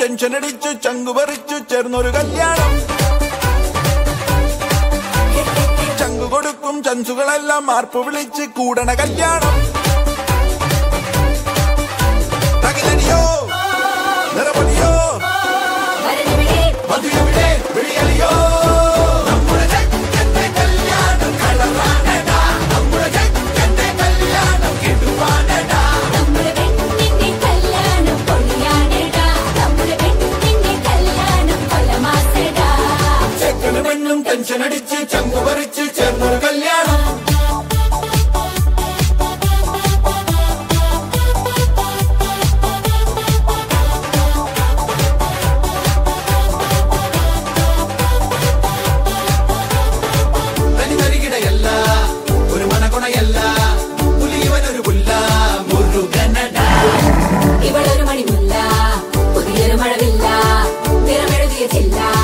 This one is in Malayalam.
ടെൻഷൻ അടിച്ചു ചങ്കുപറിച്ചു ചേർന്നൊരു കല്യാണം ചങ്കു കൊടുക്കും ചൻസുകളെല്ലാം മാർപ്പ് വിളിച്ച് കൂടണ കല്യാണം തകിലടിയോ നിറപൊടിയോ വരനിവിടെ മധുരവിടെ വിളിയലിയോ നമ്മുടെ ചെക്കന്റെ കല്യാണം കളറാണടാ നമ്മുടെ ചെക്കന്റെ കല്യാണം കിടുവാനടാ നമ്മുടെ പെണ്ണിന്റെ കല്യാണം പൊളിയാണെടാ നമ്മുടെ പെണ്ണിന്റെ കല്യാണം കൊലമാസടാ ചെക്കന് പെണ്ണും ടെൻഷൻ അടിച്ച് ചങ്കു പറിച്ച് ചേർന്നൊരു കല്യാണം തനി തരികിടയല്ല ഒരു മനകുണയല്ല പുലിയവനൊരു പുല്ല മുരുകനട ഇവളൊരു മണിമുല്ല പുതിയൊരു മഴവില്ല നിറമെഴുതിയ ചില്ല